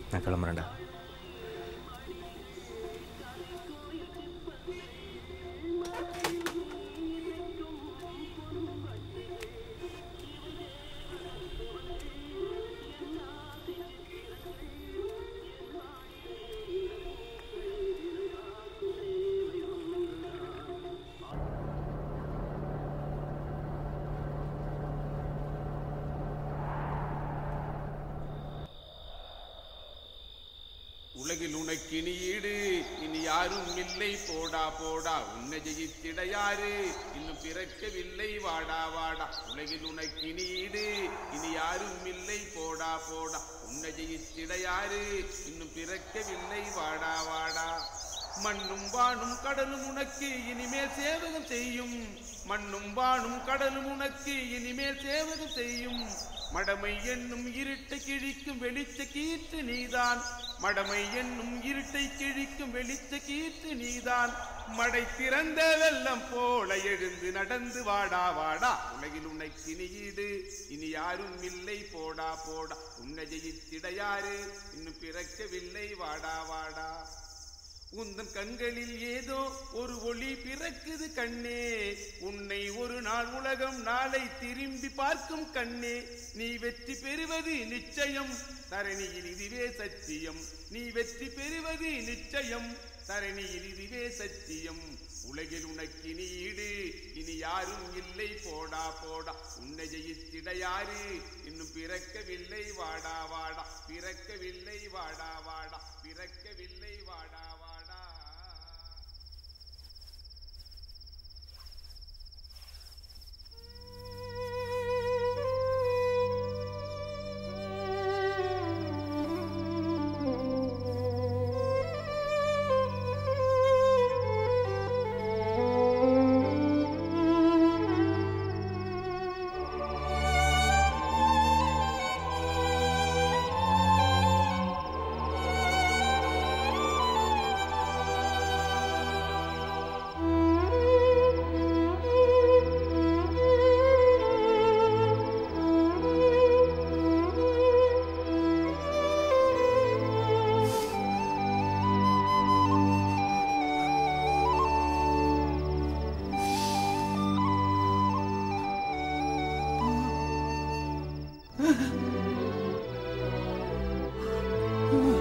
நான் கிளம்புறேன்டா உலகில் உனக்கு இனி ஈடு இனி யாரும் இல்லை போடா போடா உன்னை ஜெயித்திட யாரு இன்னும் பிறக்கவில்லை வாடா வாடா உலகில் உனக்கு இனி ஈடு இனி யாரும் இல்லை போடா போடா உன்னை ஜெயித்திட யாரு இன்னும் பிறக்கவில்லை வாடா வாடா மண்ணும் வானும் கடலும் உனக்கு இனிமேல் சேவகம் செய்யும் மண்ணும் வானும் கடலும் உனக்கு இனிமேல் சேவகம் செய்யும் மடமை என்னும் இருட்டை கிழிக்கும் வெளிச்ச கீற்று நீதான் மடமை என்னும் இருட்டை கிழிக்கும் வெளிச்ச கீற்று நீதான் மடை திறந்த வெள்ளம் போல எழுந்து நடந்து வாடா வாடா உலகில் உனக்கு இனி ஈடு இனி யாரும் இல்லை போடா போடா உன்னை ஜெயித்திட யாரு இன்னும் பிறக்கவில்லை வாடா வாடா உந்தன் கண்களில் ஏதோ ஒரு ஒளி பிறக்குது கண்ணே உன்னை ஒரு நாள் உலகம் நாளை திரும்பி பார்க்கும் கண்ணே நீ வெற்றி பெறுவது நிச்சயம் தரணியில் இதுவே சத்தியம் நீ வெற்றி பெறுவது நிச்சயம் தரணியில் இதுவே சத்தியம் உலகில் உனக்கு இனி ஈடு இனி யாரும் இல்லை போடா போடா உன்னை ஜெயித்திட யாரு இன்னும் பிறக்கவில்லை வாடா வாடா பிறக்கவில்லை வாடா வாடா பிறக்கவில்லை வாடா வாடா Ah!